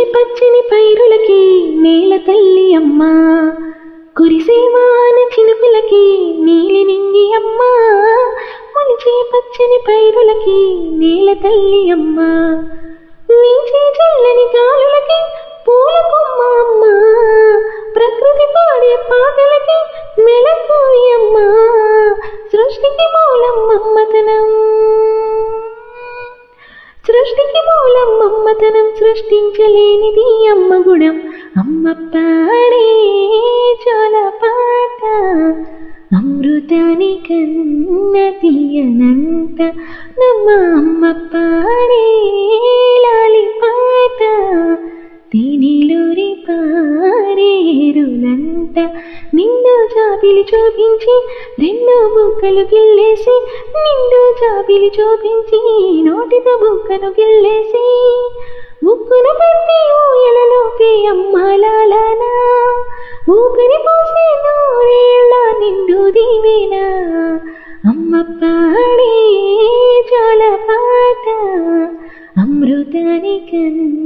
పచ్చని పైరులకి నేల తల్లి అమ్మ కురిసే వాన చినుకులకి నీలి నింగి అమ్మ మొలిచే పచ్చని పైరులకి నేల తల్లి అమ్మ వీచే చల్లని గాలులకి పూల కొమ్మ అమ్మ ప్రకృతి పాడే పాటలకి మెలకువి అమ్మ సృష్టికి మూలం మమ్మతనం సృష్టికి మూలం మమ్మతనం సృష్టించలేనిది అమ్మ గుణం అమ్మ పాడే చోల పాట అమృతాని కన్న తీయనంత నమ్మ అమ్మ పాడే లాలి పాట తేనెలూరి పారేరులంత నిండు జాబిలి చూపించి రెండు బుక్కలు గిల్లేసి నిండు జాబిలి చూపించి నోటితో బుక్కను గిల్లేసి ముక్కును పెట్టి ఊయలలోకి అమ్మాలాలనా ఊపిరి పోసే నూరేళ్ళ నిండు దీవెనా అమ్మ పాడే చాలా పాట అమృతాని కన్నా